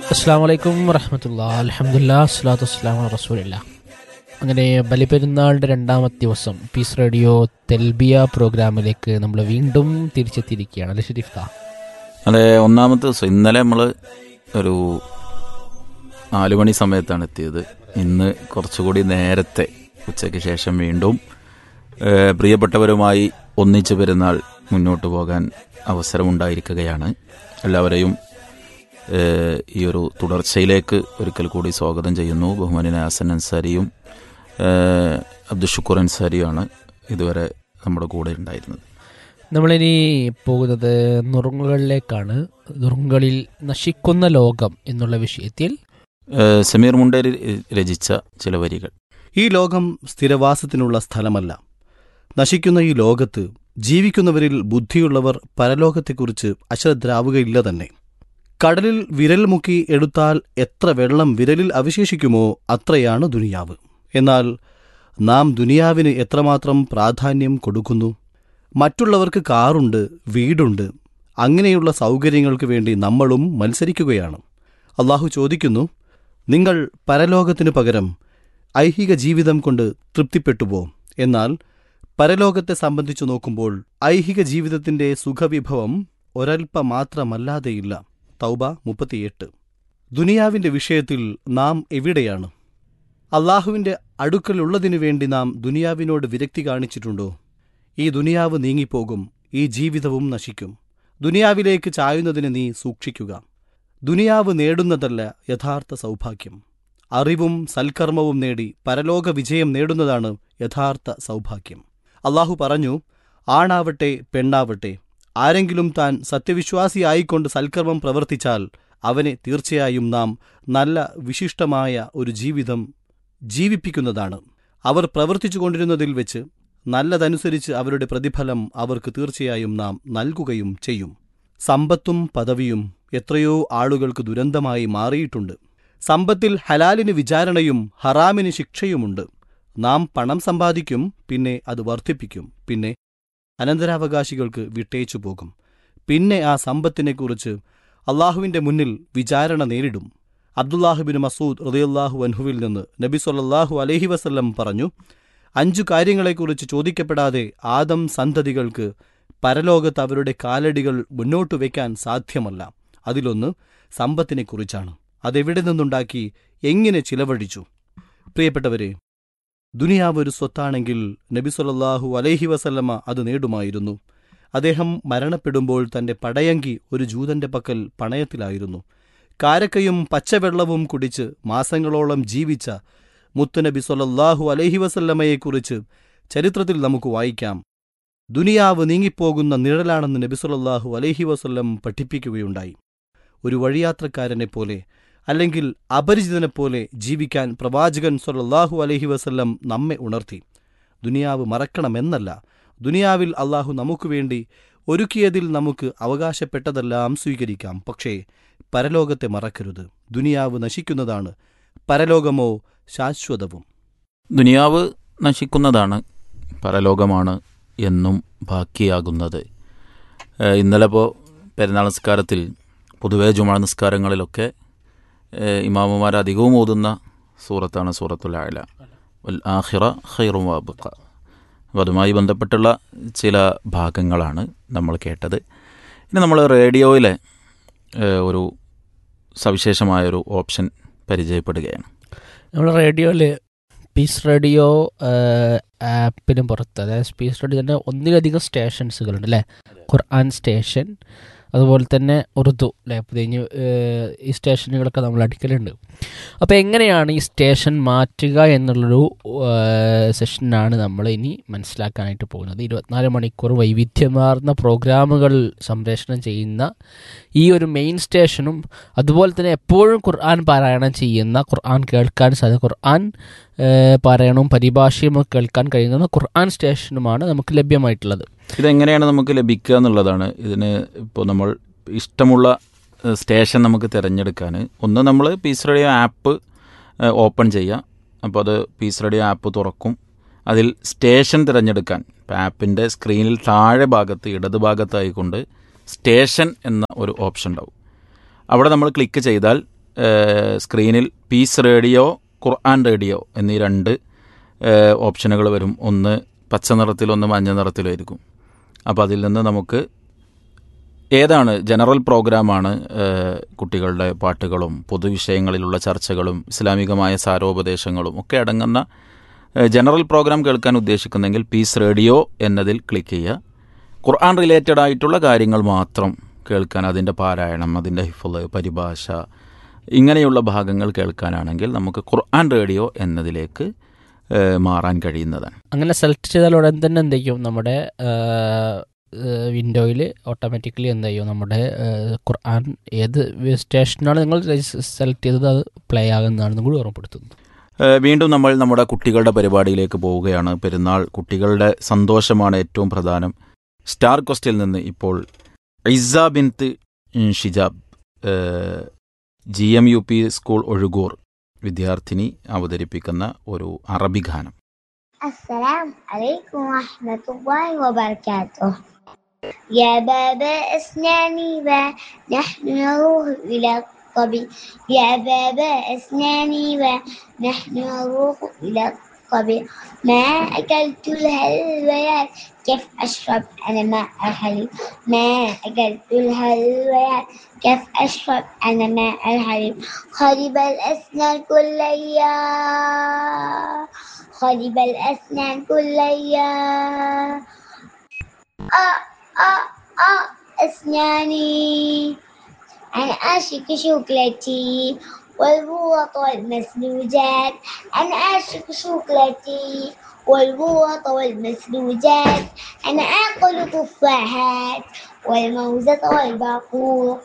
അസ്സാം വലൈക്കും വറഹമത്തുള്ള അലഹമുല്ല അസ്ലാത്തു വസ്സലാം റസൂലില്ല അങ്ങനെ ബലിപെരുന്നാളിൻ്റെ രണ്ടാമത്തെ ദിവസം പീസ് റേഡിയോ തെൽബിയ പ്രോഗ്രാമിലേക്ക് നമ്മൾ വീണ്ടും തിരിച്ചെത്തിയിരിക്കുകയാണ് അല്ലെ ഷെരീഫ് ഖാ അതെ ഒന്നാമത്തെ ദിവസം ഇന്നലെ നമ്മൾ ഒരു നാലു മണി സമയത്താണ് എത്തിയത് ഇന്ന് കുറച്ചുകൂടി നേരത്തെ ഉച്ചയ്ക്ക് ശേഷം വീണ്ടും ഏഹ്, പ്രിയപ്പെട്ടവരുമായി ഒന്നിച്ചു പെരുന്നാൾ മുന്നോട്ട് പോകാൻ അവസരമുണ്ടായിരിക്കുകയാണ് എല്ലാവരെയും ഏഹ്, ഈ ഒരു തുടർച്ചയിലേക്ക് ഒരിക്കൽ കൂടി സ്വാഗതം ചെയ്യുന്നു ബഹുമാനിന ഹസൻ അൻസാരിയും ഏഹ്, അബ്ദുഷുക്കൂർ അൻസാരിയുമാണ് ഇതുവരെ നമ്മുടെ കൂടെ ഉണ്ടായിരുന്നത് നമ്മളിനി പോകുന്നത് നുറുങ്ങുകളിലേക്കാണ് നുറുങ്ങുകളിൽ നശിക്കുന്ന ലോകം എന്നുള്ള വിഷയത്തിൽ ഏഹ്, സമീർ മുണ്ടേരി രചിച്ച ചില വരികൾ ഈ ലോകം സ്ഥിരവാസത്തിനുള്ള സ്ഥലമല്ല നശിക്കുന്ന ഈ ലോകത്ത് ജീവിക്കുന്നവരിൽ ബുദ്ധിയുള്ളവർ പരലോകത്തെക്കുറിച്ച് അശ്രദ്ധരാവുകയില്ല തന്നെ കടലിൽ വിരൽ മുക്കി എടുത്താൽ എത്ര വെള്ളം വിരലിൽ അവശേഷിക്കുമോ അത്രയാണ് ദുനിയാവ് എന്നാൽ നാം ദുനിയാവിന് എത്രമാത്രം പ്രാധാന്യം കൊടുക്കുന്നു മറ്റുള്ളവർക്ക് കാറുണ്ട് വീടുണ്ട് അങ്ങനെയുള്ള സൗകര്യങ്ങൾക്ക് വേണ്ടി നമ്മളും മത്സരിക്കുകയാണ് അള്ളാഹു ചോദിക്കുന്നു നിങ്ങൾ പരലോകത്തിനു പകരം ഐഹിക ജീവിതം കൊണ്ട് തൃപ്തിപ്പെട്ടുപോ എന്നാൽ പരലോകത്തെ സംബന്ധിച്ചു നോക്കുമ്പോൾ ഐഹിക ജീവിതത്തിന്റെ സുഖവിഭവം ഒരൽപ്പ മാത്രമല്ലാതെയില്ല തൗബ മുപ്പത്തിയെട്ട് ദുനിയാവിന്റെ വിഷയത്തിൽ നാം എവിടെയാണ് അള്ളാഹുവിന്റെ അടുക്കലുള്ളതിനു വേണ്ടി നാം ദുനിയാവിനോട് വിരക്തി കാണിച്ചിട്ടുണ്ടോ ഈ ദുനിയാവ് നീങ്ങിപ്പോകും ഈ ജീവിതവും നശിക്കും ദുനിയാവിലേക്ക് ചായുന്നതിന് നീ സൂക്ഷിക്കുക ദുനിയാവ് നേടുന്നതല്ല യഥാർത്ഥ സൗഭാഗ്യം അറിവും സൽക്കർമ്മവും നേടി പരലോക വിജയം നേടുന്നതാണ് യഥാർത്ഥ സൗഭാഗ്യം അള്ളാഹു പറഞ്ഞു ആണാവട്ടെ പെണ്ണാവട്ടെ ആരെങ്കിലും താൻ സത്യവിശ്വാസിയായിക്കൊണ്ട് സൽക്കർമ്മം പ്രവർത്തിച്ചാൽ അവനെ തീർച്ചയായും നാം നല്ല വിശിഷ്ടമായ ഒരു ജീവിതം ജീവിപ്പിക്കുന്നതാണ് അവർ പ്രവർത്തിച്ചുകൊണ്ടിരുന്നതിൽ വെച്ച് നല്ലതനുസരിച്ച് അവരുടെ പ്രതിഫലം അവർക്ക് തീർച്ചയായും നാം നൽകുകയും ചെയ്യും സമ്പത്തും പദവിയും എത്രയോ ആളുകൾക്ക് ദുരന്തമായി മാറിയിട്ടുണ്ട് സമ്പത്തിൽ ഹലാലിന് വിചാരണയും ഹറാമിന് ശിക്ഷയുമുണ്ട് നാം പണം സമ്പാദിക്കും പിന്നെ അത് വർദ്ധിപ്പിക്കും പിന്നെ അനന്തരാവകാശികൾക്ക് വിട്ടേച്ചു പോകും പിന്നെ ആ സമ്പത്തിനെക്കുറിച്ച് അള്ളാഹുവിന്റെ മുന്നിൽ വിചാരണ നേരിടും അബ്ദുല്ലാഹുബിൻ മസൂദ് റളിയല്ലാഹു അൻഹുവിൽ നിന്ന് നബി സല്ലല്ലാഹു അലൈഹി വസല്ലം പറഞ്ഞു അഞ്ചു കാര്യങ്ങളെക്കുറിച്ച് ചോദിക്കപ്പെടാതെ ആദം സന്തതികൾക്ക് പരലോകത്ത് അവരുടെ കാലടികൾ മുന്നോട്ടു വയ്ക്കാൻ സാധ്യമല്ല അതിലൊന്ന് സമ്പത്തിനെക്കുറിച്ചാണ് അതെവിടെ നിന്നുണ്ടാക്കി എങ്ങനെ ചിലവഴിച്ചു പ്രിയപ്പെട്ടവരെ ദുനിയാവ് ഒരു സ്വത്താണെങ്കിൽ നബി സല്ലല്ലാഹു അലൈഹി വസല്ലമ അത് നേടുമായിരുന്നു അദ്ദേഹം മരണപ്പെടുമ്പോൾ തന്റെ പടയങ്കി ഒരു ജൂതന്റെ പക്കൽ പണയത്തിലായിരുന്നു കാരക്കയും പച്ചവെള്ളവും കുടിച്ച് മാസങ്ങളോളം ജീവിച്ച മുത്തുനബി സല്ലല്ലാഹു അലൈഹി വസല്ലമയെക്കുറിച്ച് ചരിത്രത്തിൽ നമുക്ക് വായിക്കാം ദുനിയാവ് നീങ്ങിപ്പോകുന്ന നിഴലാണെന്ന് നബി സല്ലല്ലാഹു അലൈഹി വസല്ലം പഠിപ്പിക്കുകയുണ്ടായി ഒരു വഴിയാത്രക്കാരനെ പോലെ അല്ലെങ്കിൽ അപരിചിതനെപ്പോലെ ജീവിക്കാൻ പ്രവാചകൻ സല്ലല്ലാഹു അലൈഹി വസല്ലം നമ്മെ ഉണർത്തി ദുനിയാവ് മറക്കണമെന്നല്ല ദുനിയാവിൽ അള്ളാഹു നമുക്ക് വേണ്ടി ഒരുക്കിയതിൽ നമുക്ക് അവകാശപ്പെട്ടതെല്ലാം സ്വീകരിക്കാം പക്ഷേ പരലോകത്തെ മറക്കരുത് ദുനിയാവ് നശിക്കുന്നതാണ് പരലോകമോ ശാശ്വതവും ദുനിയാവ് നശിക്കുന്നതാണ് പരലോകമാണ് എന്നും ബാക്കിയാകുന്നത് ഏഹ് ഇന്നലെ ഇപ്പോൾ പെരുന്നാൾ നിസ്കാരത്തിൽ പൊതുവേ ജുമാ നിസ്കാരങ്ങളിലൊക്കെ ഏഹ് ഇമാമുമാർ അധികവും ഓതുന്ന സൂറത്താണ് സൂറത്തുൽ ആല വൽ ആഹിറ ഖൈറും വാബുക്ക അപ്പോൾ അതുമായി ബന്ധപ്പെട്ടുള്ള ചില ഭാഗങ്ങളാണ് നമ്മൾ കേട്ടത് ഇനി നമ്മൾ റേഡിയോയിലെ ഏഹ് ഒരു സവിശേഷമായൊരു ഓപ്ഷൻ പരിചയപ്പെടുകയാണ് നമ്മൾ റേഡിയോയിൽ പീസ് റേഡിയോ ആപ്പിന് പുറത്ത് അതായത് പീസ് റേഡിയോ തന്നെ ഒന്നിലധികം സ്റ്റേഷൻസുകളുണ്ട് അല്ലേ ഖുർആൻ സ്റ്റേഷൻ അതുപോലെ തന്നെ ഉറുദു അല്ലേ അപ്പോൾ കഴിഞ്ഞ് ഈ സ്റ്റേഷനുകളൊക്കെ നമ്മൾ അടിക്കലുണ്ട് അപ്പോൾ എങ്ങനെയാണ് ഈ സ്റ്റേഷൻ മാറ്റുക എന്നുള്ളൊരു സെഷനാണ് നമ്മൾ ഇനി മനസ്സിലാക്കാനായിട്ട് പോകുന്നത് ഇരുപത്തിനാല് മണിക്കൂർ വൈവിധ്യമാർന്ന പ്രോഗ്രാമുകൾ സംപ്രേഷണം ചെയ്യുന്ന ഈ ഒരു മെയിൻ സ്റ്റേഷനും അതുപോലെ തന്നെ എപ്പോഴും ഖുർആൻ പാരായണം ചെയ്യുന്ന ഖുർആൻ കേൾക്കാൻ സാധിക്കും ഖുർആൻ ഏഹ്, പാരായണവും പരിഭാഷയും ഒക്കെ കേൾക്കാൻ കഴിയുന്ന ഖുർആൻ സ്റ്റേഷനുമാണ് നമുക്ക് ലഭ്യമായിട്ടുള്ളത് ഇതെങ്ങനെയാണ് നമുക്ക് ലഭിക്കുക എന്നുള്ളതാണ് ഇതിന് ഇപ്പോൾ നമ്മൾ ഇഷ്ടമുള്ള ഏഹ്, സ്റ്റേഷൻ നമുക്ക് തിരഞ്ഞെടുക്കാൻ ഒന്ന് നമ്മൾ പീസ് റേഡിയോ ആപ്പ് ഏഹ്, ഓപ്പൺ ചെയ്യുക അപ്പോൾ അത് പീസ് റേഡിയോ ആപ്പ് തുറക്കും അതിൽ സ്റ്റേഷൻ തിരഞ്ഞെടുക്കാൻ ഇപ്പോൾ ആപ്പിൻ്റെ സ്ക്രീനിൽ താഴെ ഭാഗത്ത് ഇടത് ഭാഗത്തായിക്കൊണ്ട് സ്റ്റേഷൻ എന്ന ഒരു ഓപ്ഷൻ ഉണ്ടാവും അവിടെ നമ്മൾ ക്ലിക്ക് ചെയ്താൽ ഏഹ്, സ്ക്രീനിൽ പീസ് റേഡിയോ ഖുർആൻ റേഡിയോ എന്നീ രണ്ട് ഏഹ്, ഓപ്ഷനുകൾ വരും ഒന്ന് പച്ച നിറത്തിൽ ഒന്ന് മഞ്ഞ നിറത്തിലായിരിക്കും അപ്പോൾ അതിൽ നിന്ന് നമുക്ക് ഏതാണ് ജനറൽ പ്രോഗ്രാമാണ് ഏഹ്, കുട്ടികളുടെ പാട്ടുകളും പൊതുവിഷയങ്ങളിലുള്ള ചർച്ചകളും ഇസ്ലാമികമായ സാരോപദേശങ്ങളും ഒക്കെ അടങ്ങുന്ന ഏഹ്, ജനറൽ പ്രോഗ്രാം കേൾക്കാൻ ഉദ്ദേശിക്കുന്നെങ്കിൽ പീസ് റേഡിയോ എന്നതിൽ ക്ലിക്ക് ചെയ്യുക ഖുർആൻ റിലേറ്റഡ് ആയിട്ടുള്ള കാര്യങ്ങൾ മാത്രം കേൾക്കാൻ അതിൻ്റെ പാരായണം അതിൻ്റെ ഹിഫുള് പരിഭാഷ ഇങ്ങനെയുള്ള ഭാഗങ്ങൾ കേൾക്കാനാണെങ്കിൽ നമുക്ക് ഖുർആൻ റേഡിയോ എന്നതിലേക്ക് ഏഹ്, മാറാൻ കഴിയുന്നതാണ് അങ്ങനെ സെലക്ട് ചെയ്താൽ ഉടൻ തന്നെ എന്ത് ചെയ്യും നമ്മുടെ വിൻഡോയിൽ ഓട്ടോമാറ്റിക്കലി എന്ത് ചെയ്യും നമ്മുടെ ആ, ഖുർആൻ ഏത് സ്റ്റേഷനാണ് നിങ്ങൾ സെലക്ട് ചെയ്തത് അത് പ്ലേ ആകുന്നതാണ് നിങ്ങൾ ഓർമ്മപ്പെടുത്തുന്നു ഏഹ് വീണ്ടും നമ്മൾ നമ്മുടെ കുട്ടികളുടെ പരിപാടിയിലേക്ക് പോവുകയാണ് പെരുന്നാൾ കുട്ടികളുടെ സന്തോഷമാണ് ഏറ്റവും പ്രധാനം സ്റ്റാർ ക്വസ്റ്റിൽ നിന്ന് ഇപ്പോൾ ഇസ ബിൻത്ത് ഷിജാബ് ഏഹ് G M U P school Ozhukur വിദ്യാർത്ഥിനി അവതരിപ്പിക്കുന്ന ഒരു അറബി ഗാനം السلام عليكم ورحمة الله وبركاته يا بابا أسناني ونحن نروح إلى الطبيب يا بابا أسناني ونحن نروح إلى الطبيب ما أكلت الهلويات كيف أشرب أنا ماء الحليب ما أكلت الهلويات كيف أشرب أنا ماء الحليب خرب الأسنان كل أيام خرب الأسنان كل أيام آه آه آه أسناني أنا أعشق شوكولاتي والبوط والمسلوجات أنا أعشق شوكولاتي والبوط والمسلوجات أنا آكل تفاحات والموزة والباقوق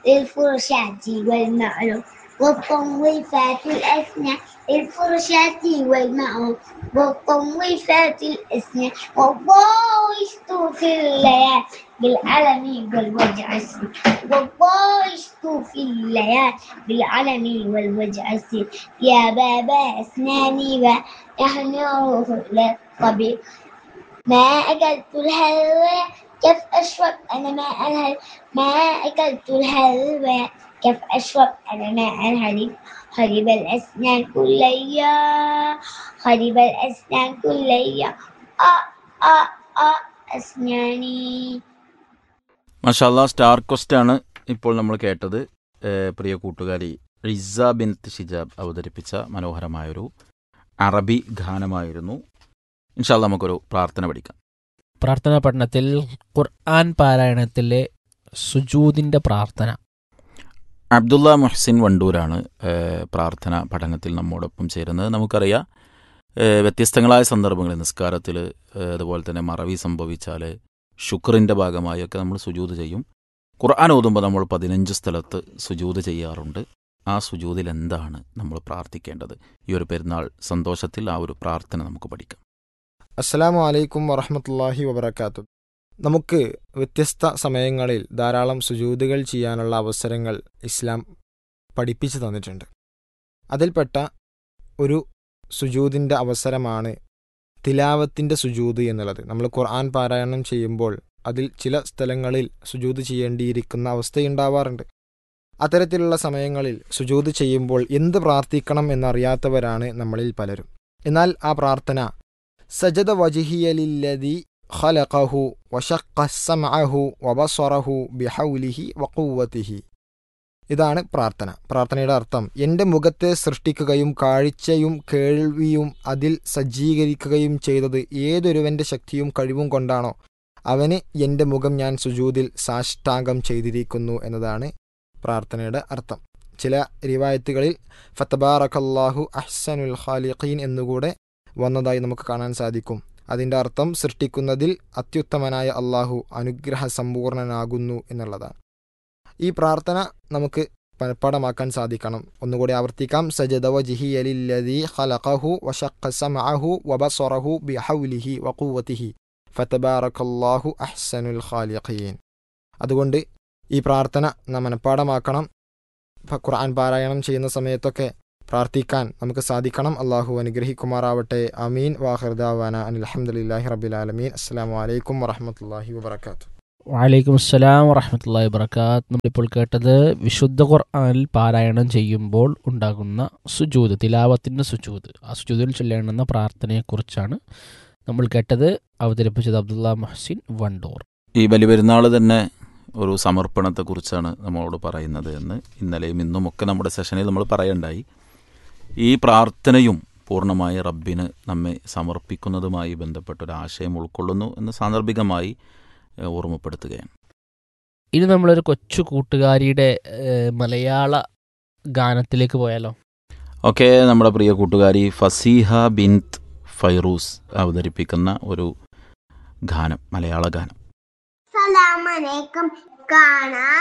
للفرشاة والمعلوم والتنظيفات الأسنان للفرشاة والمعلوم والتنظيفات الأسنان والله يستر في الليالي بالعلم والوجع السير والله يستر في الليالي بالعلم والوجع السير يا بابا أسناني ونحن نروح إلى الطبيب ما أكلت الهلوى كيف أشرب أنا ماء الهلوى ما أكلت الهلوى كيف أشرب أنا ماء الحليب خرب الأسنان كل أيام خرب الأسنان كل أيام آه آه آه أسناني മഷാല്ല സ്റ്റാർ ക്വസ്റ്റാണ് ഇപ്പോൾ നമ്മൾ കേട്ടത് ഏഹ് പ്രിയ കൂട്ടുകാരി റിസ ബിൻത്ത് ഷിജാബ് അവതരിപ്പിച്ച മനോഹരമായൊരു അറബി ഗാനമായിരുന്നു ഇൻഷാല്ല നമുക്കൊരു പ്രാർത്ഥന പഠിക്കാം പ്രാർത്ഥനാ പഠനത്തിൽ ഖുർആൻ പാരായണത്തിലെ സുജൂദിൻ്റെ പ്രാർത്ഥന അബ്ദുള്ള മുഹ്സിൻ വണ്ടൂരാണ് ഏഹ് പ്രാർത്ഥന പഠനത്തിൽ നമ്മോടൊപ്പം ചേരുന്നത് നമുക്കറിയാം ഏഹ് വ്യത്യസ്തങ്ങളായ സന്ദർഭങ്ങളിൽ നിസ്കാരത്തിൽ ഏഹ് അതുപോലെ തന്നെ മറവി സംഭവിച്ചാൽ ശുക്രിൻ്റെ ഭാഗമായൊക്കെ നമ്മൾ സുജൂത് ചെയ്യും ഖുർആൻ ഓതുമ്പോൾ നമ്മൾ പതിനഞ്ച് സ്ഥലത്ത് സുജൂത് ചെയ്യാറുണ്ട് ആ സുജൂതിൽ എന്താണ് നമ്മൾ പ്രാർത്ഥിക്കേണ്ടത് ഈ ഒരു പെരുന്നാൾ സന്തോഷത്തിൽ ആ ഒരു പ്രാർത്ഥന നമുക്ക് പഠിക്കാം അസ്സലാമു അലൈക്കും വറഹമത്തല്ലാഹി വബർക്കാത്തു നമുക്ക് വ്യത്യസ്ത സമയങ്ങളിൽ ധാരാളം സുജൂതുകൾ ചെയ്യാനുള്ള അവസരങ്ങൾ ഇസ്ലാം പഠിപ്പിച്ചു തന്നിട്ടുണ്ട് അതിൽപ്പെട്ട ഒരു സുജൂതിൻ്റെ അവസരമാണ് തിലാവത്തിൻ്റെ സുജൂത് എന്നുള്ളത് നമ്മൾ ഖുർആൻ പാരായണം ചെയ്യുമ്പോൾ അതിൽ ചില സ്ഥലങ്ങളിൽ സുജൂത് ചെയ്യേണ്ടിയിരിക്കുന്ന അവസ്ഥയുണ്ടാവാറുണ്ട് അത്തരത്തിലുള്ള സമയങ്ങളിൽ സുജൂത് ചെയ്യുമ്പോൾ എന്ത് പ്രാർത്ഥിക്കണം എന്നറിയാത്തവരാണ് നമ്മളിൽ പലരും എന്നാൽ ആ പ്രാർത്ഥന സജദ വജിഹിയലില്ലതി ഖലഖഹു വശഖ സമഅഹു വബസറഹു ബിഹൗലിഹി വഖുവ്വതിഹി ഇതാണ് പ്രാർത്ഥന പ്രാർത്ഥനയുടെ അർത്ഥം എൻ്റെ മുഖത്തെ സൃഷ്ടിക്കുകയും കാഴ്ചയും കേൾവിയും അതിൽ സജ്ജീകരിക്കുകയും ചെയ്തത് ഏതൊരുവൻ്റെ ശക്തിയും കഴിവും കൊണ്ടാണോ അവന് എൻ്റെ മുഖം ഞാൻ സുജൂതിൽ സാഷ്ടാംഗം ചെയ്തിരിക്കുന്നു എന്നതാണ് പ്രാർത്ഥനയുടെ അർത്ഥം ചില റിവായത്തുകളിൽ ഫത്തബാറക്കല്ലാഹു അഹ്സനുൽ ഖാലിഖീൻ എന്നുകൂടെ വന്നതായി നമുക്ക് കാണാൻ സാധിക്കും അതിൻ്റെ അർത്ഥം സൃഷ്ടിക്കുന്നതിൽ അത്യുത്തമനായ അള്ളാഹു അനുഗ്രഹ സമ്പൂർണനാകുന്നു എന്നുള്ളതാണ് ഈ പ്രാർത്ഥന നമുക്ക് പലപ്പാടമാക്കാൻ സാധിക്കണം ഒന്നുകൂടി ആവർത്തിക്കാം സജദ വജിഹി അലില്ലദി ഖലഖഹു വശഖ സമഅഹു വബസറഹു ബിഹൗലിഹി വഖുവതിഹി ഫതബാറക്കല്ലാഹു അഹ്സനുൽ ഖാലിഖീൻ അതുകൊണ്ട് ഈ പ്രാർത്ഥന നാം മനഃപ്പാടമാക്കണം ഫ- ഖുർആൻ പാരായണം ചെയ്യുന്ന സമയത്തൊക്കെ പ്രാർത്ഥിക്കാൻ നമുക്ക് സാധിക്കണം അള്ളാഹു അനുഗ്രഹിക്കുമാറാവട്ടെ അമീൻ വാഹിർദാവാന അനിൽഹമുല്ലാഹി റബിൽ ആലമീൻ അസ്സാം വലൈക്കും വറഹമത്തല്ലാഹി വബർക്കാത്തു വലൈക്കും അസ്സലാം വറഹമത്തല്ലാ വബർക്കാത്ത് നമ്മളിപ്പോൾ കേട്ടത് വിശുദ്ധ ഖുർആനിൽ പാരായണം ചെയ്യുമ്പോൾ ഉണ്ടാകുന്ന സുജൂത് തിലാവത്തിൻ്റെ സുജൂത് ആ സുജൂതിൽ ചൊല്ലേണ്ടുന്ന പ്രാർത്ഥനയെക്കുറിച്ചാണ് നമ്മൾ കേട്ടത് അവതരിപ്പിച്ചത് അബ്ദുള്ള മഹസിൻ വണ്ടൂർ ഈ ബലിപെരുന്നാൾ തന്നെ ഒരു സമർപ്പണത്തെക്കുറിച്ചാണ് നമ്മളോട് പറയുന്നത് എന്ന് ഇന്നലെയും ഇന്നും ഒക്കെ നമ്മുടെ സെഷനിൽ നമ്മൾ പറയണ്ടായി ഈ പ്രാർത്ഥനയും പൂർണ്ണമായി റബ്ബിന് നമ്മെ സമർപ്പിക്കുന്നതുമായി ബന്ധപ്പെട്ട ഒരു ആശയം ഉൾക്കൊള്ളുന്നു എന്ന് സാന്ദർഭികമായി ഏഹ്, ഓർമ്മപ്പെടുത്തുകയാണ് ഇനി നമ്മളൊരു കൊച്ചു കൂട്ടുകാരിയുടെ ഏഹ്, മലയാള ഗാനത്തിലേക്ക് പോയാലോ ഓക്കെ നമ്മുടെ പ്രിയ കൂട്ടുകാരി ഫസീഹ ബിൻത് ഫൈറൂസ് അവതരിപ്പിക്കുന്ന ഒരു ഗാനം മലയാള ഗാനം സലാമലൈക്കും കാണാ